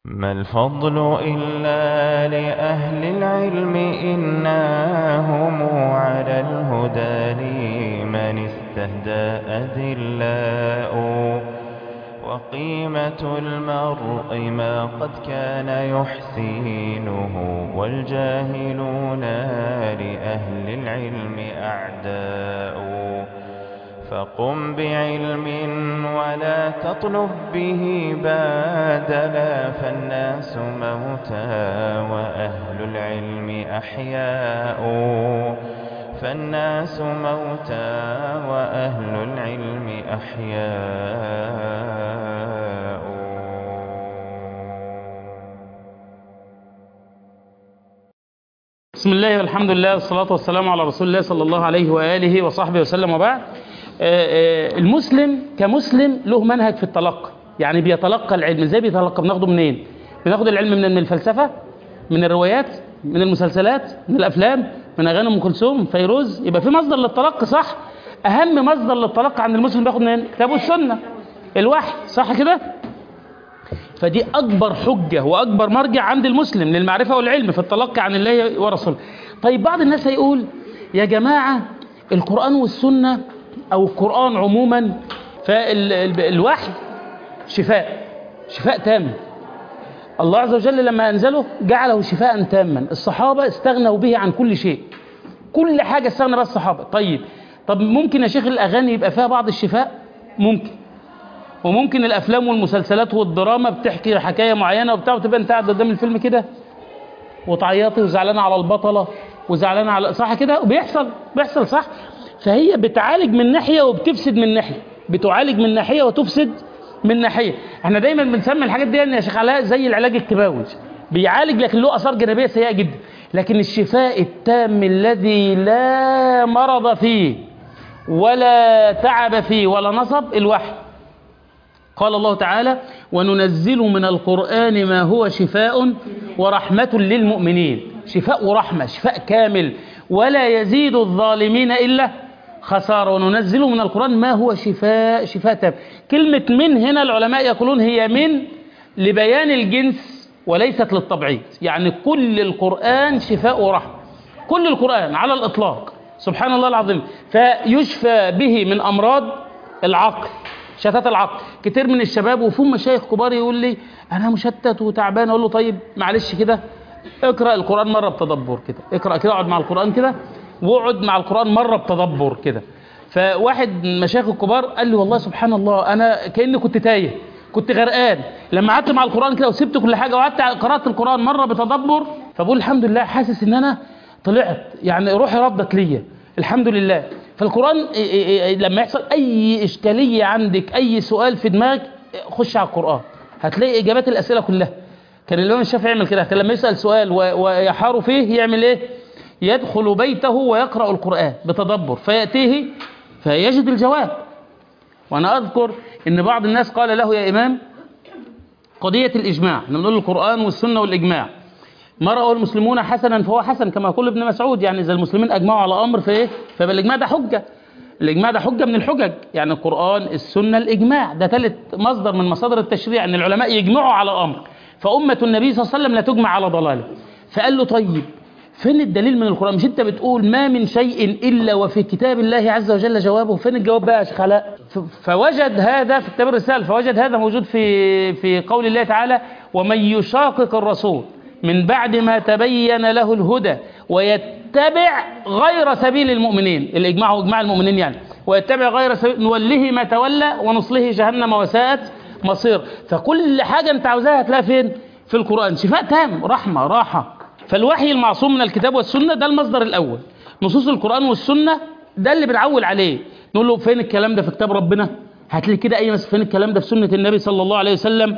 ما الفضل إلا لأهل العلم إنهم على الهدى لمن استهدى أدلاء وقيمة المرء ما قد كان يحسينه والجاهلون لأهل العلم أعداء فقم بعلم ولا تطلب به بادلا فالناس موتى وأهل العلم أحياء فالناس موتى وأهل العلم أحياء بسم الله والحمد لله والصلاة والسلام على رسول الله صلى الله عليه وآله وصحبه وسلم وبعد آه، آه، المسلم كمسلم له منهج في التلقي يعني بيتلقى العلم ازاي بيتلقى بناخده منين بناخد العلم من من الفلسفة من الروايات من المسلسلات من الأفلام من أغاني أم كلثوم فيروز يبقى في مصدر للتلقي صح أهم مصدر للتلقي عند المسلم بياخد منين كتاب والسنة الوحي صح كده فدي أكبر حجة وأكبر مرجع عند المسلم للمعرفة والعلم في التلقي عن الله ورسوله طيب بعض الناس هيقول يا جماعة القرآن والسنة أو القرآن عموما فالوحي شفاء شفاء تام الله عز وجل لما أنزله جعله شفاء تاما الصحابة استغنوا به عن كل شيء كل حاجة استغنى بها الصحابة طيب طب ممكن يا شيخ الأغاني يبقى فيها بعض الشفاء ممكن وممكن الافلام والمسلسلات والدراما بتحكي حكايه معينه وبتاع وتبقى انت قاعد قدام الفيلم كده وتعيطي وزعلانه على البطله وزعلانه على صح كده وبيحصل بيحصل صح فهي بتعالج من ناحيه وبتفسد من ناحيه بتعالج من ناحيه وتفسد من ناحيه احنا دايما بنسمي الحاجات دي يا شيخ علاء زي العلاج الكيماوي بيعالج لكن له اثار جانبيه سيئه جدا لكن الشفاء التام الذي لا مرض فيه ولا تعب فيه ولا نصب الوحي قال الله تعالى وننزل من القرآن ما هو شفاء ورحمة للمؤمنين شفاء ورحمة شفاء كامل ولا يزيد الظالمين إلا خسارة وننزل من القرآن ما هو شفاء شفاء تام كلمة من هنا العلماء يقولون هي من لبيان الجنس وليست للتبعيض يعني كل القرآن شفاء ورحمة كل القرآن على الإطلاق سبحان الله العظيم فيشفى به من أمراض العقل شتات العقل كتير من الشباب وفيهم مشايخ كبار يقول لي انا مشتت وتعبان اقول له طيب معلش كده اقرا القران مره بتدبر كده اقرا كده اقعد مع القران كده واقعد مع القران مره بتدبر كده فواحد من مشايخ الكبار قال لي والله سبحان الله انا كاني كنت تايه كنت غرقان لما قعدت مع القران كده وسبت كل حاجه وقعدت قرات القران مره بتدبر فبقول الحمد لله حاسس ان انا طلعت يعني روحي ردت ليا الحمد لله فالقرآن لما يحصل أي إشكالية عندك أي سؤال في دماغك خش على القرآن هتلاقي إجابات الأسئلة كلها كان الإمام الشافعي يعمل كده كان لما يسأل سؤال ويحار فيه يعمل إيه يدخل بيته ويقرأ القرآن بتدبر فيأتيه فيجد الجواب وأنا أذكر إن بعض الناس قال له يا إمام قضية الإجماع احنا بنقول القرآن والسنة والإجماع ما رأوا المسلمون حسنا فهو حسن كما يقول ابن مسعود يعني إذا المسلمين أجمعوا على أمر فإيه فيبقى الإجماع ده حجة الإجماع ده حجة من الحجج يعني القرآن السنة الإجماع ده ثالث مصدر من مصادر التشريع أن العلماء يجمعوا على أمر فأمة النبي صلى الله عليه وسلم لا تجمع على ضلاله فقال له طيب فين الدليل من القرآن مش أنت بتقول ما من شيء إلا وفي كتاب الله عز وجل جوابه فين الجواب بقى يا شيخ علاء فوجد هذا في كتاب الرسالة فوجد هذا موجود في في قول الله تعالى ومن يشاقق الرسول من بعد ما تبين له الهدى ويتبع غير سبيل المؤمنين الإجماع هو إجماع المؤمنين يعني ويتبع غير سبيل نوله ما تولى ونصله جهنم وساءت مصير فكل حاجة أنت عاوزاها هتلاقيها فين في القرآن شفاء تام رحمة راحة فالوحي المعصوم من الكتاب والسنة ده المصدر الأول نصوص القرآن والسنة ده اللي بنعول عليه نقول له فين الكلام ده في كتاب ربنا هتلاقي كده أي مثلا فين الكلام ده في سنة النبي صلى الله عليه وسلم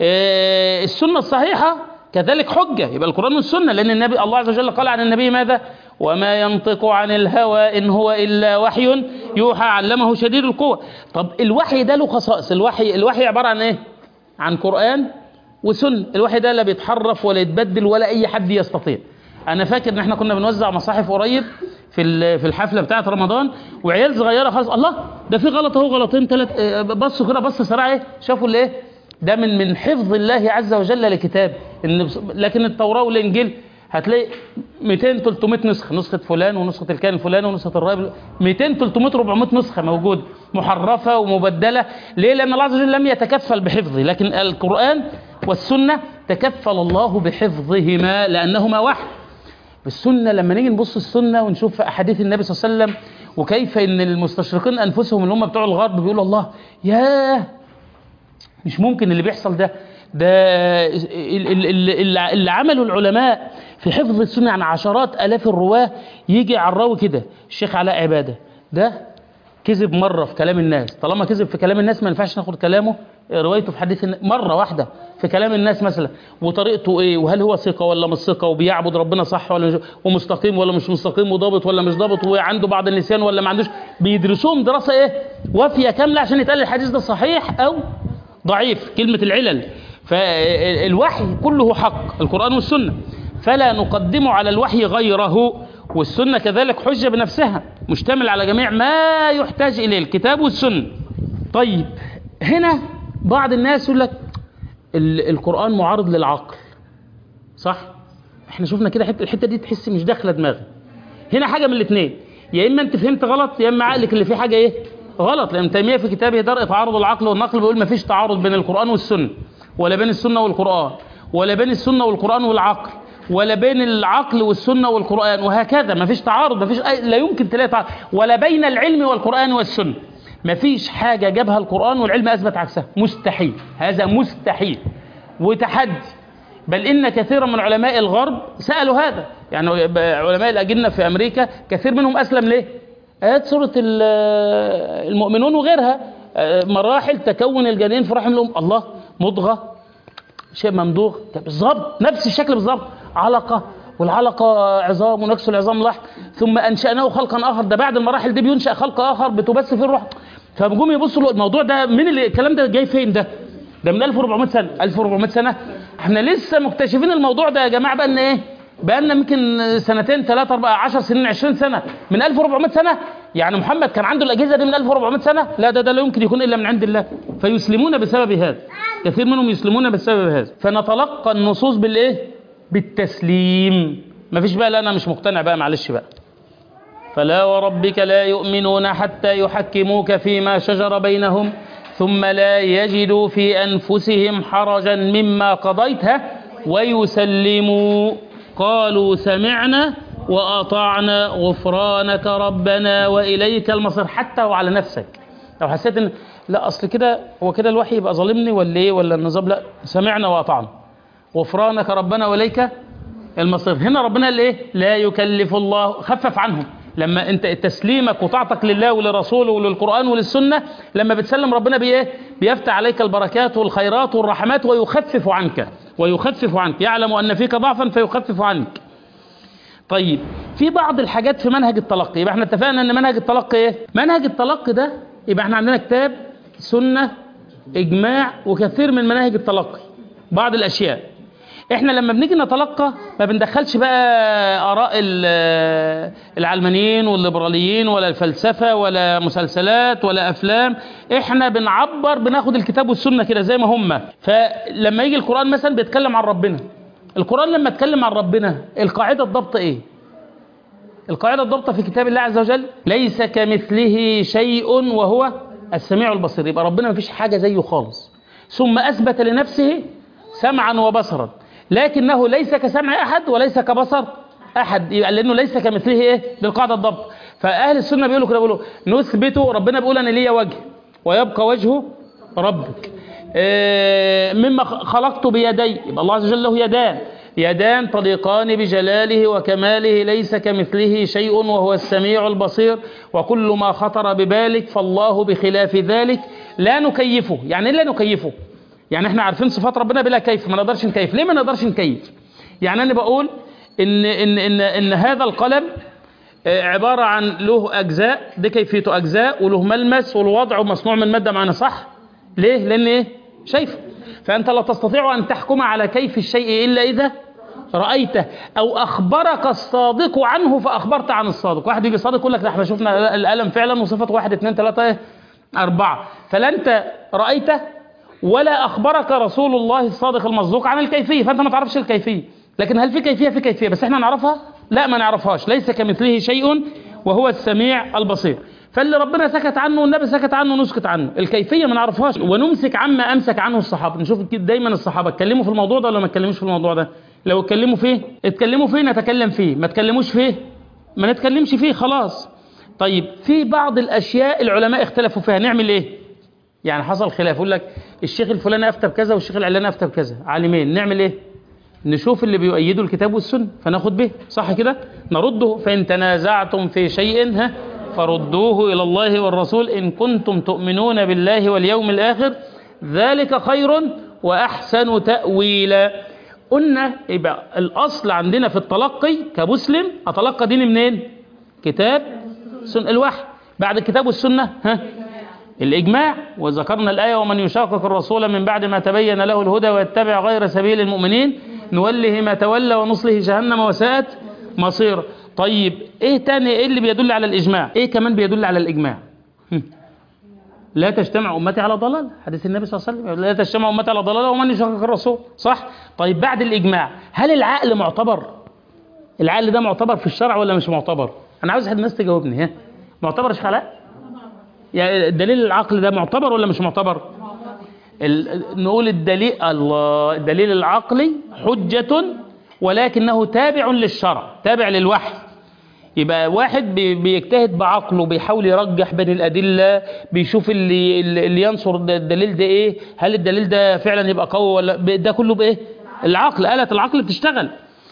آه السنة الصحيحة كذلك حجة يبقى القرآن والسنة لأن النبي الله عز وجل قال عن النبي ماذا وما ينطق عن الهوى إن هو إلا وحي يوحى علمه شديد القوة طب الوحي ده له خصائص الوحي الوحي عبارة عن إيه عن قرآن وسنة الوحي ده لا بيتحرف ولا يتبدل ولا أي حد يستطيع أنا فاكر إن إحنا كنا بنوزع مصاحف قريب في في الحفلة بتاعة رمضان وعيال صغيرة خالص الله ده في غلط أهو غلطين ثلاث بصوا كده بص سريع إيه شافوا الإيه ده من من حفظ الله عز وجل لكتاب ان بص- لكن التوراه والانجيل هتلاقي 200 300 نسخه نسخه فلان ونسخه الكائن الفلاني ونسخه الراهب 200 300 400 نسخه موجوده محرفه ومبدله ليه لان الله عز وجل لم يتكفل بحفظه لكن القران والسنه تكفل الله بحفظهما لانهما واحد السنه لما نيجي نبص السنه ونشوف في احاديث النبي صلى الله عليه وسلم وكيف ان المستشرقين انفسهم اللي هم بتوع الغرب بيقولوا الله ياه مش ممكن اللي بيحصل ده ده ال- ال- ال- اللي اللي عمله العلماء في حفظ السنه يعني عشرات الاف الرواه يجي على الراوي كده الشيخ علاء عباده ده كذب مره في كلام الناس طالما كذب في كلام الناس ما ينفعش ناخد كلامه روايته في حديث الن- مره واحده في كلام الناس مثلا وطريقته ايه وهل هو ثقه ولا مش ثقه وبيعبد ربنا صح ولا مش ومستقيم ولا مش مستقيم وضابط ولا مش ضابط وعنده بعض النسيان ولا ما عندوش بيدرسوهم دراسه ايه وافيه كامله عشان يتقال الحديث ده صحيح او ضعيف كلمة العلل فالوحي كله حق القرآن والسنة فلا نقدم على الوحي غيره والسنة كذلك حجة بنفسها مشتمل على جميع ما يحتاج إليه الكتاب والسنة طيب هنا بعض الناس يقول لك ال- القرآن معارض للعقل صح احنا شفنا كده حته الحته دي تحس مش داخله دماغي هنا حاجه من الاثنين يا اما انت فهمت غلط يا اما عقلك اللي فيه حاجه ايه غلط لان تيميه في كتابه درء تعارض العقل والنقل بيقول ما فيش تعارض بين القران والسنه ولا بين السنه والقران ولا بين السنه والقران والعقل ولا بين العقل والسنه والقران وهكذا ما فيش تعارض ما فيش أي لا يمكن تلاقي تعارض ولا بين العلم والقران والسنه ما فيش حاجه جابها القران والعلم اثبت عكسها مستحيل هذا مستحيل وتحدي بل إن كثيرا من علماء الغرب سألوا هذا يعني علماء الأجنة في أمريكا كثير منهم أسلم ليه؟ آيات سورة ال- المؤمنون وغيرها آه، مراحل تكون الجنين في رحم الأم الله مضغة شيء ممضوغ بالظبط نفس الشكل بالظبط علقة والعلقة عظام ونكس العظام لحم ثم أنشأناه خلقا آخر ده بعد المراحل دي بينشأ خلق آخر بتبث فيه الروح فبيقوم يبصوا له الموضوع ده من اللي الكلام ده جاي فين ده؟ ده من 1400 سنة 1400 سنة احنا لسه مكتشفين الموضوع ده يا جماعة بقى ايه؟ بقى لنا يمكن سنتين ثلاثة أربعة 10 سنين 20 سنة من 1400 سنة يعني محمد كان عنده الأجهزة دي من 1400 سنة لا ده ده لا يمكن يكون إلا من عند الله فيسلمون بسبب هذا كثير منهم يسلمون بسبب هذا فنتلقى النصوص بالإيه؟ بالتسليم مفيش بقى لا أنا مش مقتنع بقى معلش بقى فلا وربك لا يؤمنون حتى يحكموك فيما شجر بينهم ثم لا يجدوا في أنفسهم حرجا مما قضيت ها ويسلموا قالوا سمعنا وأطعنا غفرانك ربنا وإليك المصير حتى وعلى نفسك لو حسيت ان لا اصل كده هو كده الوحي يبقى ظالمني ولا ايه ولا النظام لا سمعنا واطعنا غفرانك ربنا واليك المصير هنا ربنا قال ايه لا يكلف الله خفف عنهم لما انت تسليمك وطاعتك لله ولرسوله وللقران وللسنه لما بتسلم ربنا بايه بيفتح عليك البركات والخيرات والرحمات ويخفف عنك ويخفف عنك يعلم ان فيك ضعفا فيخفف عنك طيب في بعض الحاجات في منهج التلقي يبقى احنا اتفقنا ان منهج التلقي ايه منهج التلقي ده يبقى احنا عندنا كتاب سنه اجماع وكثير من مناهج التلقي بعض الاشياء احنا لما بنيجي نتلقى ما بندخلش بقى اراء ال- العلمانيين والليبراليين ولا الفلسفه ولا مسلسلات ولا افلام احنا بنعبر بناخد الكتاب والسنه كده زي ما هم فلما يجي القران مثلا بيتكلم عن ربنا القران لما اتكلم عن ربنا القاعده الضابطه ايه القاعدة الضابطة في كتاب الله عز وجل ليس كمثله شيء وهو السميع البصير يبقى ربنا ما فيش حاجة زيه خالص ثم أثبت لنفسه سمعا وبصرا لكنه ليس كسمع أحد وليس كبصر أحد يبقى لأنه ليس كمثله إيه بالقاعدة الضابطة فأهل السنة بيقولوا كده بيقولوا نثبت ربنا بيقول أنا ليا وجه ويبقى وجهه ربك آه، مما خلقت بيدي يبقى الله عز وجل له يدان يدان تليقان بجلاله وكماله ليس كمثله شيء وهو السميع البصير وكل ما خطر ببالك فالله بخلاف ذلك لا نكيفه يعني إيه لا نكيفه يعني احنا عارفين صفات ربنا بلا كيف ما نقدرش نكيف ليه ما نقدرش نكيف يعني انا بقول ان ان ان, إن هذا القلم آه، عبارة عن له أجزاء دي كيفيته أجزاء وله ملمس والوضع مصنوع من مادة معنا صح ليه لأن إيه شايفه فأنت لا تستطيع أن تحكم على كيف الشيء إلا إذا رأيته أو أخبرك الصادق عنه فأخبرت عن الصادق واحد يجي صادق يقول لك ده احنا شفنا القلم فعلا وصفته واحد اثنين ثلاثة إيه؟ أربعة فلا أنت رأيته ولا اخبرك رسول الله الصادق المصدوق عن الكيفيه فانت ما تعرفش الكيفيه لكن هل في كيفيه في كيفيه بس احنا نعرفها لا ما نعرفهاش ليس كمثله شيء وهو السميع البصير فاللي ربنا سكت عنه والنبي سكت عنه نسكت عنه الكيفيه ما نعرفهاش ونمسك عما امسك عنه الصحابه نشوف كده دايما الصحابه اتكلموا في الموضوع ده ولا ما اتكلموش في الموضوع ده لو اتكلموا فيه اتكلموا فيه نتكلم فيه ما اتكلموش فيه ما نتكلمش فيه خلاص طيب في بعض الاشياء العلماء اختلفوا فيها نعمل ايه يعني حصل خلاف يقول لك الشيخ الفلاني افتى بكذا والشيخ العلاني افتى بكذا عالمين نعمل ايه نشوف اللي بيؤيدوا الكتاب والسنه فناخد به صح كده نرده فان تنازعتم في شيء ها فردوه الى الله والرسول ان كنتم تؤمنون بالله واليوم الاخر ذلك خير واحسن تاويلا قلنا يبقى الاصل عندنا في التلقي كمسلم اتلقى ديني منين كتاب سنة الوحي بعد الكتاب والسنه ها الإجماع وذكرنا الآية ومن يشاقق الرسول من بعد ما تبين له الهدى ويتبع غير سبيل المؤمنين نوله ما تولى ونصله جهنم وساءت مصير طيب ايه تاني ايه اللي بيدل على الإجماع ايه كمان بيدل على الإجماع هم. لا تجتمع أمتي على ضلال حديث النبي صلى الله عليه وسلم لا تجتمع أمتي على ضلال ومن يشاقق الرسول صح طيب بعد الإجماع هل العقل معتبر العقل ده معتبر في الشرع ولا مش معتبر انا عاوز حد الناس تجاوبني ها معتبر يا شيخ علاء يعني الدليل العقل ده معتبر ولا مش معتبر ال- نقول الدليل الله الدليل العقلي حجة ولكنه تابع للشرع تابع للوحي يبقى واحد بي- بيجتهد بعقله بيحاول يرجح بين الأدلة بيشوف اللي اللي ينصر ده- الدليل ده ايه هل الدليل ده فعلا يبقى قوي ولا ب- ده كله بايه العقل آلة العقل بتشتغل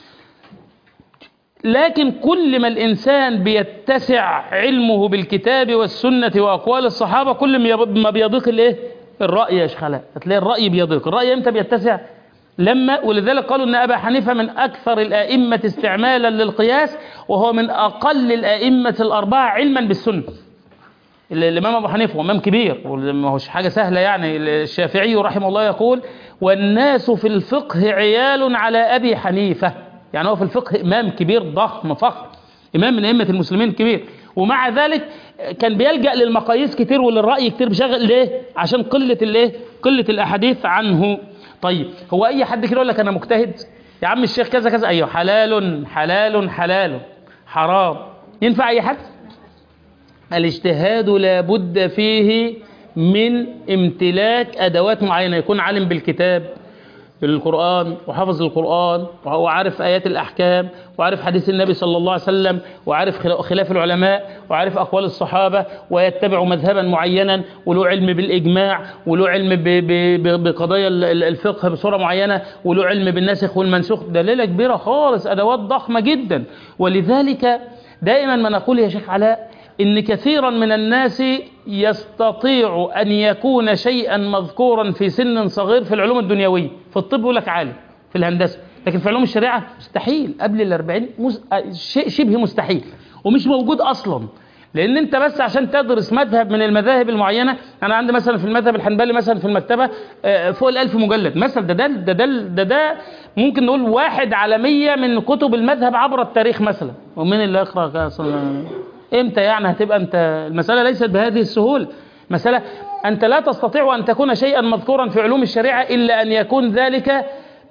لكن كل ما الإنسان بيتسع علمه بالكتاب والسنة وأقوال الصحابة كل ما يب- ما بيضيق الإيه؟ الرأي يا شخلاء هتلاقي الرأي بيضيق الرأي إمتى بيتسع لما ولذلك قالوا أن أبا حنيفة من أكثر الآئمة استعمالا للقياس وهو من أقل الآئمة الأربعة علما بالسنة ال- الإمام أبو حنيفة هو إمام كبير وما هوش حاجة سهلة يعني الشافعي رحمه الله يقول والناس في الفقه عيال على أبي حنيفة يعني هو في الفقه إمام كبير ضخم فخم إمام من أئمة المسلمين كبير ومع ذلك كان بيلجأ للمقاييس كتير وللرأي كتير بشغل ليه؟ عشان قلة الايه؟ قلة الأحاديث عنه طيب هو أي حد كده يقول لك أنا مجتهد يا عم الشيخ كذا كذا أيوه حلال حلال حلال حرام ينفع أي حد؟ الاجتهاد لا بد فيه من امتلاك أدوات معينة يكون عالم بالكتاب القرآن وحافظ القرآن وهو عارف آيات الأحكام وعارف حديث النبي صلى الله عليه وسلم وعارف خلا- خلاف العلماء وعارف أقوال الصحابة ويتبع مذهبا معينا وله علم بالإجماع وله علم ب- ب- ب- بقضايا ال- ال- الفقه بصورة معينة وله علم بالناسخ والمنسوخ ده ليلة كبيرة خالص أدوات ضخمة جدا ولذلك دائما ما نقول يا شيخ علاء إن كثيرا من الناس يستطيع أن يكون شيئا مذكورا في سن صغير في العلوم الدنيوية في الطب يقول لك عالم في الهندسة لكن في علوم الشريعة مستحيل قبل الأربعين مس... شيء شبه مستحيل ومش موجود أصلا لأن أنت بس عشان تدرس مذهب من المذاهب المعينة أنا عندي مثلا في المذهب الحنبلي مثلا في المكتبة آه، فوق الألف مجلد مثلا ده ده ده ده, ده, ده ممكن نقول واحد على مية من كتب المذهب عبر التاريخ مثلا ومين اللي يقرأ أصلا امتى يعني هتبقى انت المسألة ليست بهذه السهولة مسألة أنت لا تستطيع أن تكون شيئا مذكورا في علوم الشريعة إلا أن يكون ذلك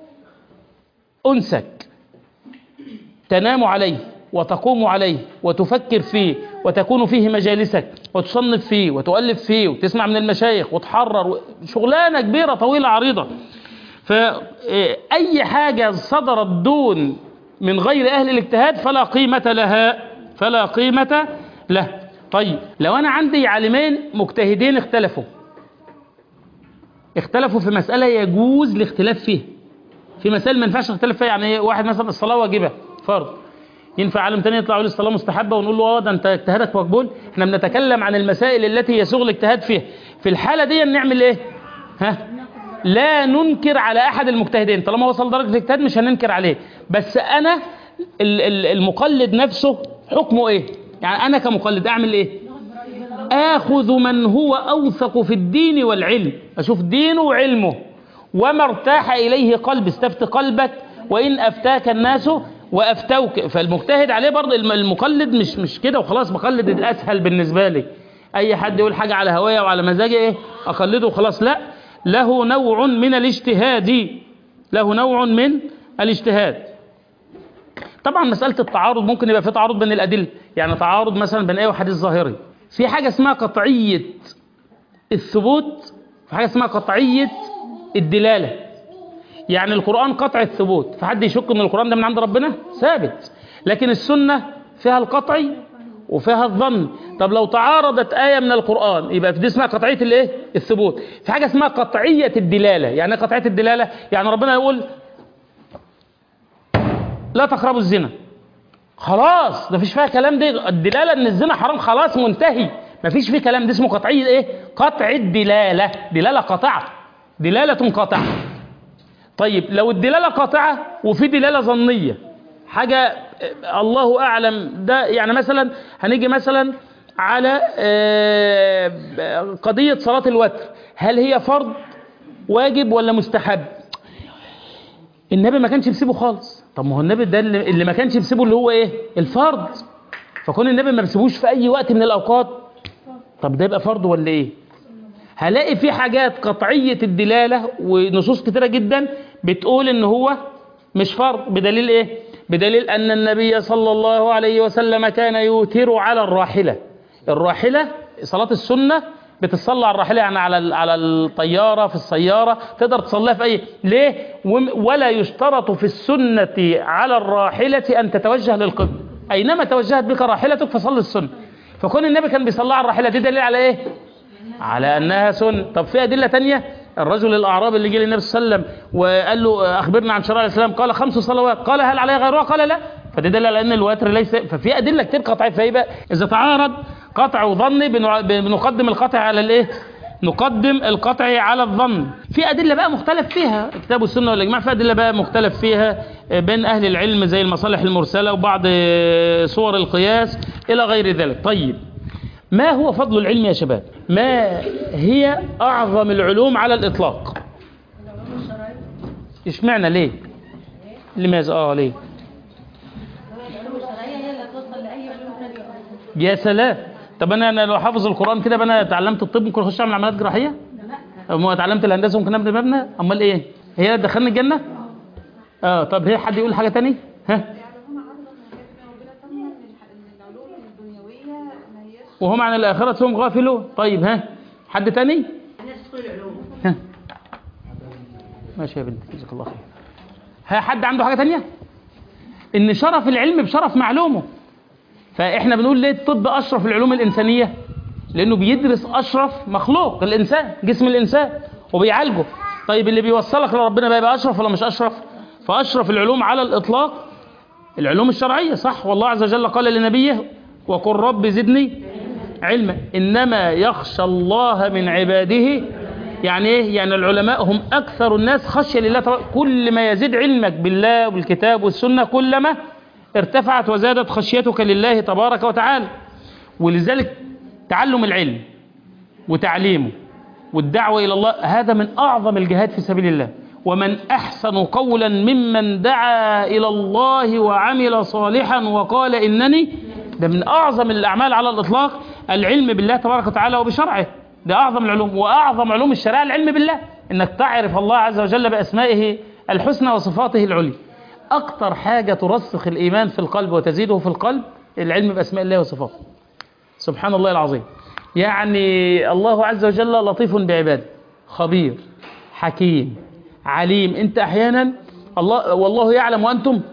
أنسك تنام عليه وتقوم عليه وتفكر فيه وتكون فيه مجالسك وتصنف فيه وتؤلف فيه وتسمع من المشايخ وتحرر شغلانة كبيرة طويلة عريضة فأي حاجة صدرت دون من غير أهل الاجتهاد فلا قيمة لها فلا قيمة له طيب لو أنا عندي عالمين مجتهدين اختلفوا اختلفوا في مسألة يجوز الاختلاف فيها في مسائل ما ينفعش نختلف فيها يعني إيه؟ واحد مثلا الصلاة واجبة فرض ينفع عالم تاني يطلع يقول الصلاة مستحبة ونقول له اه ده انت اجتهادك مقبول احنا بنتكلم عن المسائل التي يسوغ الاجتهاد فيها في الحالة دي نعمل ايه ها لا ننكر على احد المجتهدين طالما وصل درجة الاجتهاد مش هننكر عليه بس انا ال- ال- المقلد نفسه حكمه ايه يعني انا كمقلد اعمل ايه آخذ من هو أوثق في الدين والعلم أشوف دينه وعلمه وما ارتاح إليه قلب استفت قلبك وإن أفتاك الناس وأفتوك فالمجتهد عليه برضه الم- المقلد مش مش كده وخلاص بقلد الأسهل بالنسبة لي أي حد يقول حاجة على هوايا وعلى مزاجي إيه أقلده وخلاص لا له نوع من الاجتهاد له نوع من الاجتهاد طبعا مسألة التعارض ممكن يبقى في تعارض بين الأدلة يعني تعارض مثلا بين آية وحديث ظاهري في حاجة اسمها قطعية الثبوت في حاجة اسمها قطعية الدلالة يعني القرآن قطع الثبوت فحد يشك ان القرآن ده من عند ربنا ثابت لكن السنة فيها القطعي وفيها الظن طب لو تعارضت آية من القرآن يبقى في دي اسمها قطعية الايه الثبوت في حاجة اسمها قطعية الدلالة يعني ايه قطعية الدلالة يعني ربنا يقول لا تقربوا الزنا خلاص ده فيش فيها كلام دي الدلالة ان الزنا حرام خلاص منتهي مفيش فيه كلام ده اسمه قطعية ايه قطع الدلالة دلالة قطعة دلالة قطعة طيب لو الدلالة قاطعة وفي دلالة ظنية حاجة آه، الله أعلم ده يعني مثلا هنيجي مثلا على آه، قضية صلاة الوتر هل هي فرض واجب ولا مستحب النبي ما كانش بيسيبه خالص طب ما هو النبي ده اللي اللي ما كانش بيسيبه اللي هو ايه الفرض فكون النبي ما بيسيبوش في اي وقت من الاوقات طب ده يبقى فرض ولا ايه هلاقي في حاجات قطعية الدلالة ونصوص كتيرة جدا بتقول ان هو مش فرض بدليل ايه بدليل ان النبي صلى الله عليه وسلم كان يوتر على الراحلة الراحلة صلاة السنة بتصلى على الراحلة يعني على ال- على الطيارة في السيارة تقدر تصليها في أي ليه وم- ولا يشترط في السنة على الراحلة أن تتوجه للقبلة أينما توجهت بك راحلتك فصل السنة فكون النبي كان بيصلي على الراحلة دي دليل على إيه على أنها سنة طب في أدلة تانية الرجل الأعرابي اللي جه للنبي صلى الله عليه وسلم وقال له أخبرنا عن شرائع الإسلام قال خمس صلوات قال هل علي غيرها قال لا فده دل على أن الوتر ليس ففي أدلة كتير قطعية فيبقى إذا تعارض قطع وظني بنع- بنقدم القطع على الإيه نقدم القطع على الظن في أدلة بقى مختلف فيها كتاب السنة والإجماع في أدلة بقى مختلف فيها بين أهل العلم زي المصالح المرسلة وبعض صور القياس إلى غير ذلك طيب ما هو فضل العلم يا شباب ما هي أعظم العلوم على الإطلاق اشمعنى ليه لماذا اه ليه العلوم الشرعية هي اللي هتوصل لأي علوم ثانية أصلا يا سلام طب انا أنا لو حافظ القران كده بقى انا اتعلمت الطب ممكن اخش اعمل عمليات جراحيه ما اتعلمت الهندسه ممكن ابني مبنى امال ايه هي اللي تدخلني الجنه اه طب هي حد يقول حاجه تاني ها يعلمون عرضا وحاجات موجودة ثانية إن الح- إن العلوم الدنيوية ما هيش وهم عن الاخره هم غافلون طيب ها حد تاني الناس تدخل العلوم ها ماشي يا بنتي جزاك الله خير ها حد عنده حاجه تانية ان شرف العلم بشرف معلومه فاحنا بنقول ليه الطب اشرف العلوم الانسانيه لانه بيدرس اشرف مخلوق الانسان جسم الانسان وبيعالجه طيب اللي بيوصلك لربنا بقى يبقى اشرف ولا مش اشرف فاشرف العلوم على الاطلاق العلوم الشرعيه صح والله عز وجل قال لنبيه وقل رب زدني علما انما يخشى الله من عباده يعني ايه يعني العلماء هم اكثر الناس خشيه لله تبارك كل ما يزيد علمك بالله والكتاب والسنه كلما ارتفعت وزادت خشيتك لله تبارك وتعالى ولذلك تعلم العلم وتعليمه والدعوة إلى الله هذا من أعظم الجهاد في سبيل الله ومن أحسن قولا ممن دعا إلى الله وعمل صالحا وقال إنني ده من أعظم الأعمال على الإطلاق العلم بالله تبارك وتعالى وبشرعه ده أعظم العلوم وأعظم علوم الشريعة العلم بالله إنك تعرف الله عز وجل بأسمائه الحسنى وصفاته العليا أكتر حاجة ترسخ الإيمان في القلب وتزيده في القلب العلم بأسماء الله وصفاته سبحان الله العظيم يعني الله عز وجل لطيف بعباده خبير حكيم عليم انت احيانا الله والله يعلم وانتم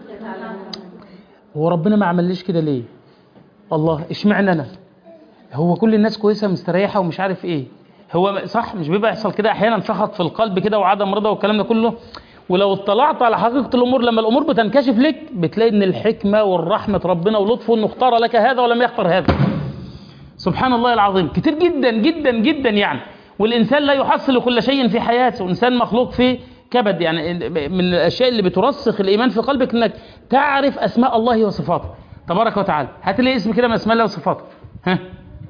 هو ربنا ما عمليش كده ليه الله اشمعنى انا هو كل الناس كويسه مستريحه ومش عارف ايه هو صح مش بيبقى يحصل كده احيانا سخط في القلب كده وعدم رضا والكلام ده كله ولو اطلعت على حقيقه الامور لما الامور بتنكشف لك بتلاقي ان الحكمه والرحمه ربنا ولطفه انه اختار لك هذا ولم يختر هذا سبحان الله العظيم كتير جدا جدا جدا يعني والإنسان لا يحصل كل شيء في حياته إنسان مخلوق في كبد يعني من الأشياء اللي بترسخ الإيمان في قلبك إنك تعرف أسماء الله وصفاته تبارك وتعالى هات لي اسم كده من أسماء الله وصفاته ها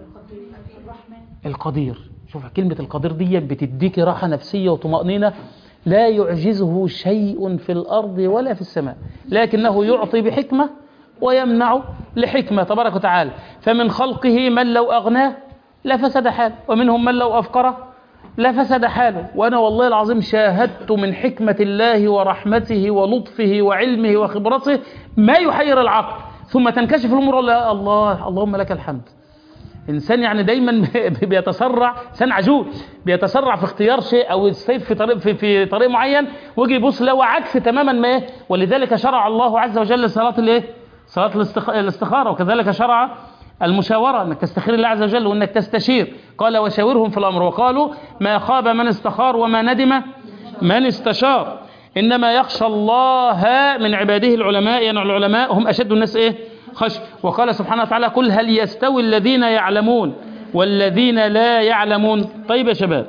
القدير شوف كلمة القدير دي بتديك راحة نفسية وطمأنينة لا يعجزه شيء في الأرض ولا في السماء لكنه يعطي بحكمة ويمنع لحكمة تبارك وتعالى فمن خلقه من لو أغناه لفسد حال ومنهم من لو أفقره لا فسد حاله وأنا والله العظيم شاهدت من حكمة الله ورحمته ولطفه وعلمه وخبرته ما يحير العقل ثم تنكشف الأمور والله يا الله اللهم لك الحمد إنسان يعني دايما بيتسرع إنسان عجول بيتسرع في اختيار شيء أو السيف في طريق في, في طريق معين ويجي يبص له عكس تماما ما إيه ولذلك شرع الله عز وجل صلاة الإيه؟ صلاة الاستخ- الاستخارة وكذلك شرع المشاورة أنك تستخير الله عز وجل وأنك تستشير قال وشاورهم في الأمر وقالوا ما خاب من استخار وما ندم من استشار إنما يخشى الله من عباده العلماء يعني العلماء هم أشد الناس إيه خشية وقال سبحانه وتعالى قل هل يستوي الذين يعلمون والذين لا يعلمون طيب يا شباب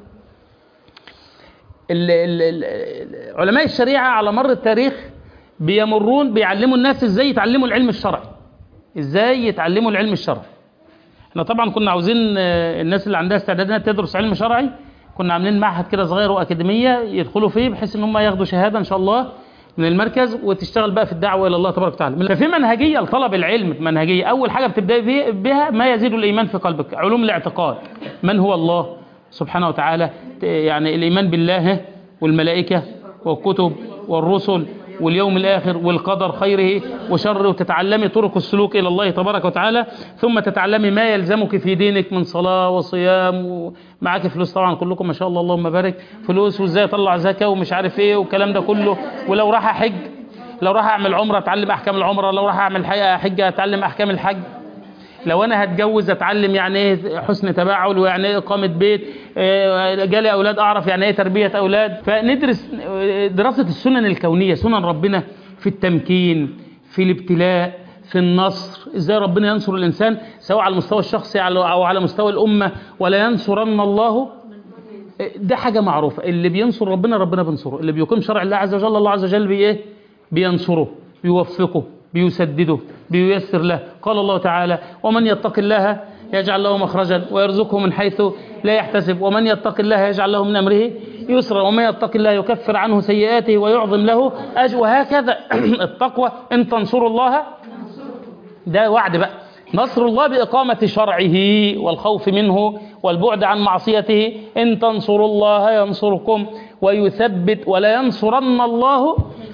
ال- ال- ال- علماء الشريعة على مر التاريخ بيمرون بيعلموا الناس ازاي يتعلموا العلم الشرعي ازاي يتعلموا العلم الشرعي احنا طبعا كنا عاوزين آه، الناس اللي عندها استعداد انها تدرس علم شرعي كنا عاملين معهد كده صغير واكاديميه يدخلوا فيه بحيث ان هم ياخدوا شهاده ان شاء الله من المركز وتشتغل بقى في الدعوه الى الله تبارك وتعالى ففي منهجيه لطلب العلم منهجيه اول حاجه بتبداي بيه- بها ما يزيد الايمان في قلبك علوم الاعتقاد من هو الله سبحانه وتعالى ت- يعني الايمان بالله والملائكه والكتب والرسل واليوم الآخر والقدر خيره وشره وتتعلمي طرق السلوك إلى الله تبارك وتعالى ثم تتعلمي ما يلزمك في دينك من صلاة وصيام ومعاك فلوس طبعا كلكم ما شاء الله اللهم بارك فلوس وازاي اطلع زكاة ومش عارف ايه والكلام ده كله ولو راح احج لو راح اعمل عمرة اتعلم احكام العمرة لو راح اعمل حقيقة حج اتعلم احكام الحج لو انا هتجوز اتعلم يعني ايه حسن تباعل ويعني ايه اقامه بيت آه، جالي اولاد اعرف يعني ايه تربيه اولاد فندرس آه، دراسه السنن الكونيه سنن ربنا في التمكين في الابتلاء في النصر ازاي ربنا ينصر الانسان سواء على المستوى الشخصي على- او على مستوى الامه ولا ينصرن الله ده حاجة معروفة اللي بينصر ربنا ربنا بينصره اللي بيقيم شرع الله عز وجل الله عز وجل بإيه بينصره بيوفقه بيسدده بييسر له قال الله تعالى ومن يتق الله يجعل له مخرجا ويرزقه من حيث لا يحتسب ومن يتق الله يجعل له من أمره يسرا ومن يتق الله يكفر عنه سيئاته ويعظم له أجر وهكذا التقوى إن تنصروا الله ده وعد بقى نصر الله بإقامة شرعه والخوف منه والبعد عن معصيته إن تنصروا الله ينصركم ويثبت ولا ينصرن الله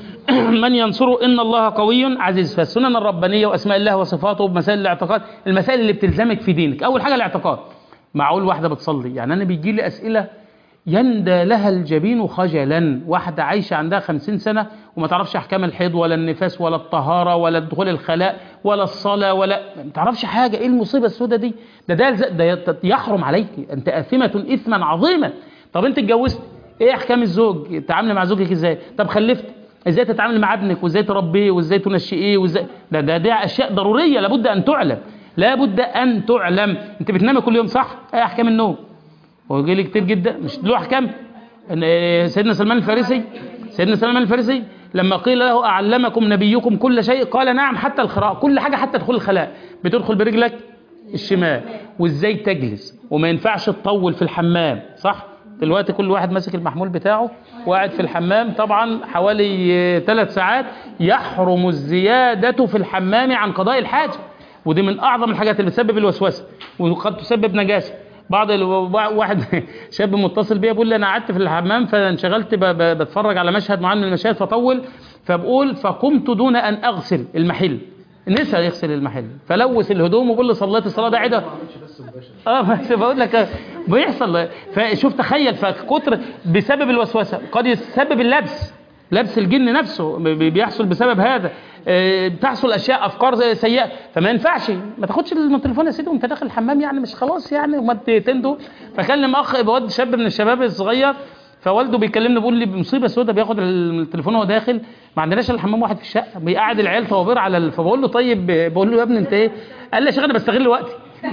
من ينصره إن الله قوي عزيز فالسنن الربانية وأسماء الله وصفاته بمسائل الاعتقاد المسائل اللي بتلزمك في دينك أول حاجة الاعتقاد معقول واحدة بتصلي يعني أنا بيجي لي أسئلة يندى لها الجبين خجلا واحدة عايشة عندها خمسين سنة وما تعرفش أحكام الحيض ولا النفاس ولا الطهارة ولا دخول الخلاء ولا الصلاة ولا ما تعرفش حاجة إيه المصيبة السوداء دي ده ده, ده يت- يحرم عليك أنت آثمة إثما عظيما طب أنت اتجوزت إيه أحكام الزوج تعامل مع زوجك إزاي طب خلفت ازاي تتعامل مع ابنك وازاي تربيه وازاي تنشئيه وازاي ده ده ده اشياء ضروريه لابد ان تعلم لابد ان تعلم انت بتنامي كل يوم صح ايه احكام النوم ويجي لي كتير جدا مش له احكام ان إيه سيدنا سلمان الفارسي سيدنا سلمان الفارسي لما قيل له اعلمكم نبيكم كل شيء قال نعم حتى الخراء كل حاجه حتى دخول الخلاء بتدخل برجلك الشمال وازاي تجلس وما ينفعش تطول في الحمام صح دلوقتي كل واحد ماسك المحمول بتاعه وقاعد في الحمام طبعا حوالي ثلاث ساعات يحرم الزيادة في الحمام عن قضاء الحاجة ودي من أعظم الحاجات اللي بتسبب الوسوسة وقد تسبب نجاسة بعض ال... واحد شاب متصل بيا بيقول لي انا قعدت في الحمام فانشغلت ب... ب... بتفرج على مشهد معين من المشاهد فطول فبقول فقمت دون ان اغسل المحل نسى يغسل المحل فلوث الهدوم وبيقول لي صليت الصلاه ده عيدها اه بس بقول لك بيحصل فشوف تخيل فكتر بسبب الوسوسه قد يسبب اللبس لبس الجن نفسه بي- بيحصل بسبب هذا آه، بتحصل اشياء افكار زي- سيئه فما ينفعش ما تاخدش التليفون يا سيدي وانت داخل الحمام يعني مش خلاص يعني وما تندوا فكلم اخ بود شاب من الشباب الصغير فوالده بيكلمني بيقول لي مصيبه سودة بياخد التليفون وهو داخل ما عندناش الا حمام واحد في الشقه بيقعد العيال طوابير على ال... فبقول له طيب بقول له يا ابني انت ايه قال لي يا شيخ انا بستغل وقتي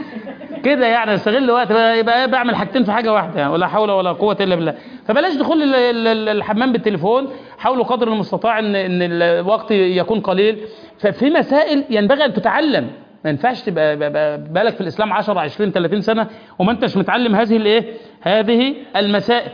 كده يعني استغل وقت يبقى بعمل حاجتين في حاجه واحده يعني ولا حول ولا قوه الا بالله فبلاش دخول ال- ال- ال- الحمام بالتليفون حاولوا قدر المستطاع ان ان الوقت يكون قليل ففي مسائل ينبغي ان تتعلم ما ينفعش تبقى ب- ب- بالك في الاسلام 10 20 30 سنه وما انتش متعلم هذه الايه هذه المسائل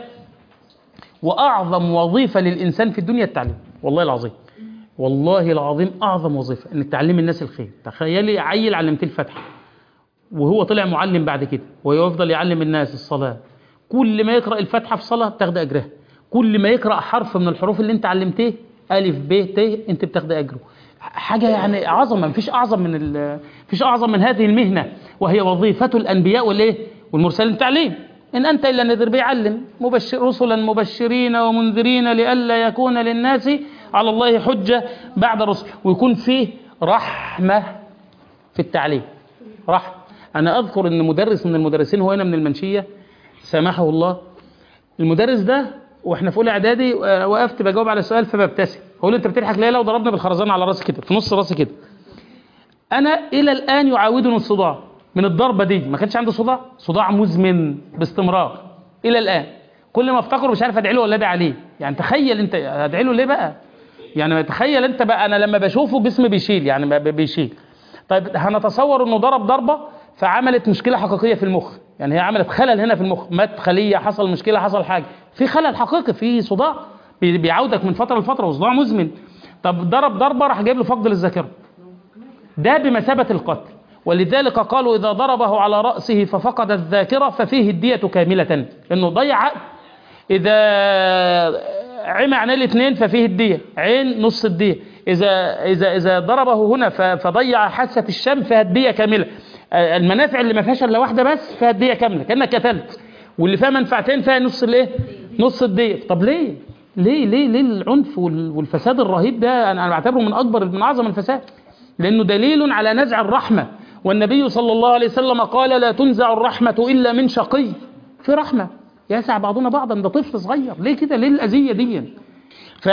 واعظم وظيفه للانسان في الدنيا التعليم والله العظيم والله العظيم اعظم وظيفه انك تعلم الناس الخير تخيلي عيل علمتيه الفتحه وهو طلع معلم بعد كده ويفضل يعلم الناس الصلاة كل ما يقرأ الفاتحة في صلاة بتاخد أجرها كل ما يقرأ حرف من الحروف اللي انت علمتيه ألف ب ت انت بتاخد أجره حاجة يعني عظمة مفيش أعظم من ال- مفيش أعظم من هذه المهنة وهي وظيفة الأنبياء والإيه والمرسلين التعليم إن أنت إلا نذر بيعلم مبشر رسلا مبشرين ومنذرين لئلا يكون للناس على الله حجة بعد الرسل ويكون فيه رحمة في التعليم رحمة أنا أذكر أن مدرس من المدرسين هو هنا من المنشية سامحه الله المدرس ده واحنا في اولى اعدادي آه، وقفت بجاوب على سؤال فببتسم هقول له انت بتضحك ليه لو ضربنا بالخرزانه على راسي كده في نص راسي كده انا الى الان يعاودني الصداع من الضربه دي ما كانش عندي صداع صداع مزمن باستمرار الى الان كل ما افتكره مش عارف ادعي له ولا ادعي عليه يعني تخيل انت ادعي له ليه بقى يعني تخيل انت بقى انا لما بشوفه جسمي بيشيل يعني ما بي- بيشيل طيب هنتصور انه ضرب ضربه فعملت مشكله حقيقيه في المخ يعني هي عملت خلل هنا في المخ مات خليه حصل مشكله حصل حاجه في خلل حقيقي في صداع بي- بيعودك من فتره لفتره وصداع مزمن طب ضرب ضربه راح جايب له فقد للذاكره ده بمثابة القتل ولذلك قالوا إذا ضربه على رأسه ففقد الذاكرة ففيه الدية كاملة إنه ضيع عقل إذا عمى عن الاثنين ففيه الدية عين نص الدية إذا إذا إذا ضربه هنا ف- فضيع حاسة الشم فيها الدية كاملة آه، المنافع اللي ما فيهاش إلا واحدة بس فيها الدية كاملة كأنك قتلت واللي فيها منفعتين فيها نص الإيه؟ نص الدية طب ليه؟ ليه ليه ليه العنف وال- والفساد الرهيب ده أنا أنا بعتبره من أكبر من أعظم الفساد لأنه دليل على نزع الرحمة والنبي صلى الله عليه وسلم قال لا تنزع الرحمة إلا من شقي في رحمة يسع بعضنا بعضا ده طفل صغير ليه كده ليه الأذية دي ف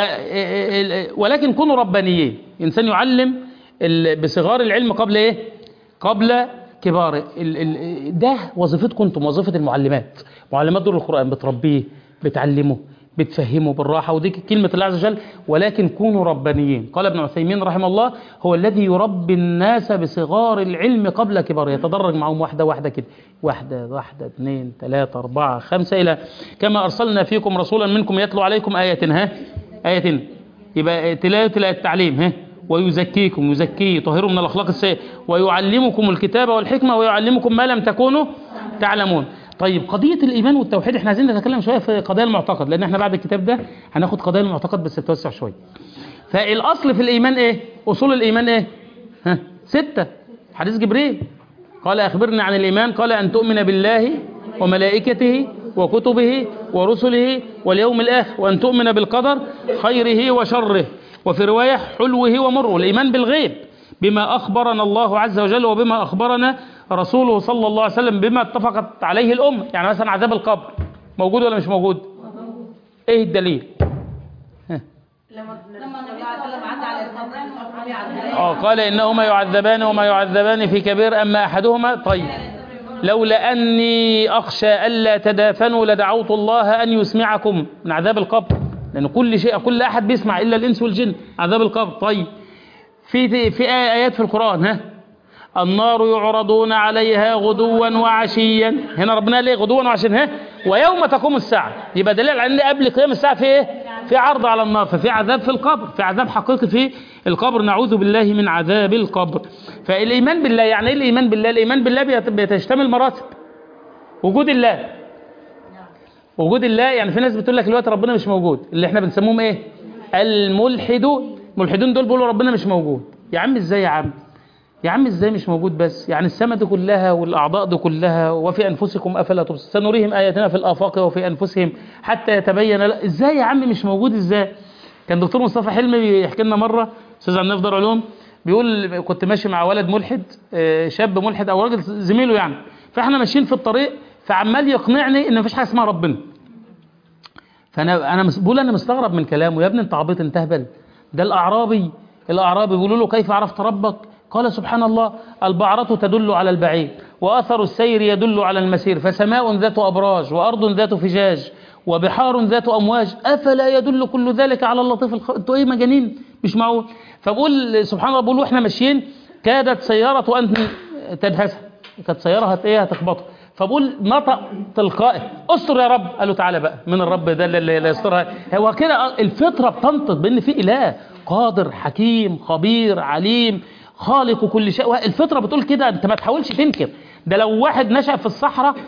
ولكن كونوا ربانيين إنسان يعلم ال- بصغار العلم قبل إيه قبل كباره ال- ال- ده وظيفتكم انتم وظيفة المعلمات معلمات دور القرآن بتربيه بتعلمه بتفهمه بالراحة ودي كلمة الله عز وجل ولكن كونوا ربانيين قال ابن عثيمين رحمه الله هو الذي يربي الناس بصغار العلم قبل كباره يتدرج معهم واحدة واحدة كده واحدة واحدة اثنين ثلاثة أربعة خمسة إلى كما أرسلنا فيكم رسولا منكم يتلو عليكم آية ها آية يبقى تلاوة تلاوة التعليم ها ويزكيكم يزكيه يطهره من الأخلاق السيئة ويعلمكم الكتاب والحكمة ويعلمكم ما لم تكونوا تعلمون طيب قضية الإيمان والتوحيد احنا عايزين نتكلم شوية في قضايا المعتقد لأن احنا بعد الكتاب ده هناخد قضايا المعتقد بس نتوسع شوية فالأصل في الإيمان إيه؟ أصول الإيمان إيه؟ ها ستة حديث جبريل قال أخبرني عن الإيمان قال أن تؤمن بالله وملائكته وكتبه ورسله واليوم الآخر وأن تؤمن بالقدر خيره وشره وفي رواية حلوه ومره الإيمان بالغيب بما أخبرنا الله عز وجل وبما أخبرنا رسوله صلى الله عليه وسلم بما اتفقت عليه الأمة يعني مثلا عذاب القبر موجود ولا مش موجود إيه الدليل لما لما النبي صلى الله عليه وسلم عدى على القبرين واصحابه عذبان اه قال انهما يعذبان وما يعذبان في كبير اما احدهما طيب لولا اني اخشى الا تدافنوا لدعوت الله ان يسمعكم من عذاب القبر لان كل شيء كل احد بيسمع الا الانس والجن عذاب القبر طيب في في ايات في القران ها النار يعرضون عليها غدوا وعشيا هنا ربنا ليه غدوا وعشيا ها ويوم تقوم الساعه يبقى دليل على ان قبل قيام الساعه في ايه في عرض على النار ففي عذاب في القبر في عذاب حقيقي في القبر نعوذ بالله من عذاب القبر فالايمان بالله يعني ايه الايمان بالله الايمان بالله بيت- بتشتمل مراتب وجود الله وجود الله يعني في ناس بتقول لك دلوقتي ربنا مش موجود اللي احنا بنسموهم ايه الملحدون الملحدون دول بيقولوا ربنا مش موجود يا عم ازاي يا عم يا عم ازاي مش موجود بس يعني السماء دي كلها والاعضاء دي كلها وفي انفسكم افلا تبصرون سنريهم اياتنا في الافاق وفي انفسهم حتى يتبين لا ازاي يا عم مش موجود ازاي كان دكتور مصطفى حلمي بيحكي لنا مره استاذ عن دار علوم بيقول كنت ماشي مع ولد ملحد آه، شاب ملحد او راجل زميله يعني فاحنا ماشيين في الطريق فعمال يقنعني ان مفيش حاجه اسمها ربنا فانا انا مس- بقول انا مستغرب من كلامه يا ابني انت عبيط انت هبل ده الاعرابي الاعرابي بيقولوا له كيف عرفت ربك قال سبحان الله البعرة تدل على البعيد واثر السير يدل على المسير فسماء ذات ابراج وارض ذات فجاج وبحار ذات امواج افلا يدل كل ذلك على اللطيف الخ... انتوا ايه مجانين مش معقول فبقول سبحان الله بقول واحنا ماشيين كادت سيارة ان تدهسها كانت سيارة هت ايه هتخبطه فبقول نطق تلقائي استر يا رب قال له تعالى بقى من الرب ده اللي اللي يسترها هو كده الفطره بتنطق بان في اله قادر حكيم خبير عليم خالق كل شيء الفطره بتقول كده انت ما تحاولش تنكر ده لو واحد نشأ في الصحراء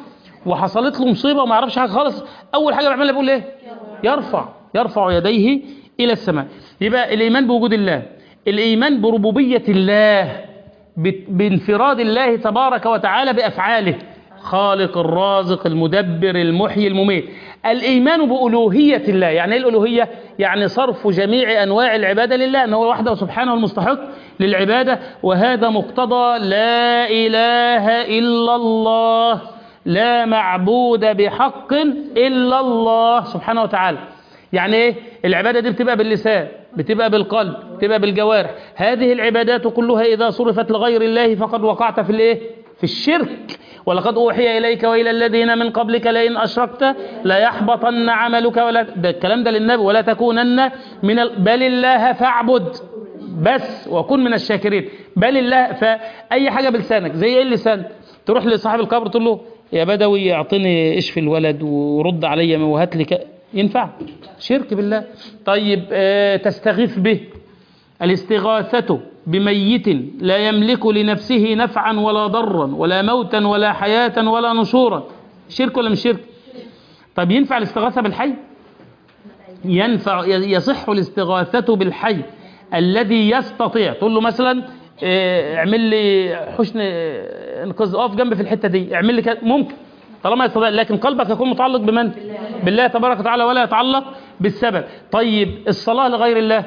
وحصلت له مصيبه وما يعرفش حاجه خالص اول حاجه بيعملها بيقول ايه يرفع يرفع يديه الى السماء يبقى الايمان بوجود الله الايمان بربوبيه الله ب- بانفراد الله تبارك وتعالى بافعاله خالق الرازق المدبر المحيي المميت الايمان بالوهيه الله يعني ايه الالوهيه يعني صرف جميع انواع العباده لله انه هو وحده سبحانه المستحق للعباده وهذا مقتضى لا اله الا الله لا معبود بحق الا الله سبحانه وتعالى يعني ايه العباده دي بتبقى باللسان بتبقى بالقلب بتبقى بالجوارح هذه العبادات كلها اذا صرفت لغير الله فقد وقعت في الايه في الشرك ولقد اوحي اليك والى الذين من قبلك لئن اشركت ليحبطن عملك ولا ده الكلام ده للنبي ولا تكونن من ال... بل الله فاعبد بس وكن من الشاكرين بل الله فاي حاجه بلسانك زي ايه اللسان تروح لصاحب القبر تقول له يا بدوي اعطني اشفي الولد ورد عليا وهات لي ك... ينفع شرك بالله طيب آه تستغيث به الاستغاثة بميت لا يملك لنفسه نفعا ولا ضرا ولا موتا ولا حياة ولا نشورا شرك ولا مش شرك طب ينفع الاستغاثة بالحي ينفع يصح الاستغاثة بالحي الذي يستطيع تقول له مثلا آه، اعمل لي حسن آه، انقاذ اقف جنبي في الحته دي اعمل لي كذا ممكن طالما يستطيع لكن قلبك يكون متعلق بمن بالله تبارك وتعالى ولا يتعلق بالسبب طيب الصلاه لغير الله